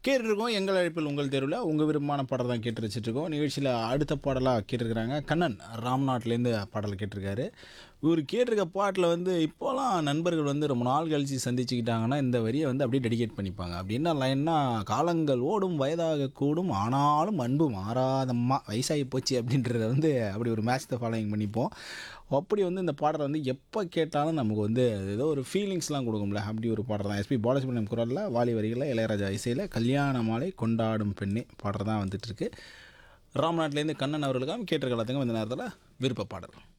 கேட்டுருக்கோம் எங்கள் அழைப்பில் உங்கள் தெருவில் உங்கள் விருப்பமான பாடல் தான் கேட்டு வச்சுட்ருக்கோம் நிகழ்ச்சியில் அடுத்த பாடலாக கேட்டிருக்கிறாங்க கண்ணன் ராம்நாட்லேருந்து பாடல் கேட்டிருக்காரு இவர் கேட்டிருக்க பாட்டில் வந்து இப்போலாம் நண்பர்கள் வந்து ரொம்ப நாள் கழித்து சந்திச்சுக்கிட்டாங்கன்னா இந்த வரியை வந்து அப்படியே டெடிகேட் பண்ணிப்பாங்க அப்படி என்ன லைன்னா காலங்கள் ஓடும் வயதாக கூடும் ஆனாலும் அன்பு மாறாதம்மா வயசாகி போச்சு அப்படின்றத வந்து அப்படி ஒரு மேட்ச் ஃபாலோயிங் பண்ணிப்போம் அப்படி வந்து இந்த பாடலை வந்து எப்போ கேட்டாலும் நமக்கு வந்து ஏதோ ஒரு ஃபீலிங்ஸ்லாம் கொடுக்கும்ல அப்படி ஒரு பாடல் தான் எஸ்பி பாலசுப்ரமணியம் குரலில் வாலி வரிகளில் இளையராஜா இசையில் கல்யாண மாலை கொண்டாடும் பெண்ணே பாடல் தான் வந்துட்டுருக்கு ராம்நாட்லேருந்து கண்ணன் அவர்களுக்காக கேட்டிருக்க எல்லாத்துக்கும் இந்த நேரத்தில் விருப்ப பாடல்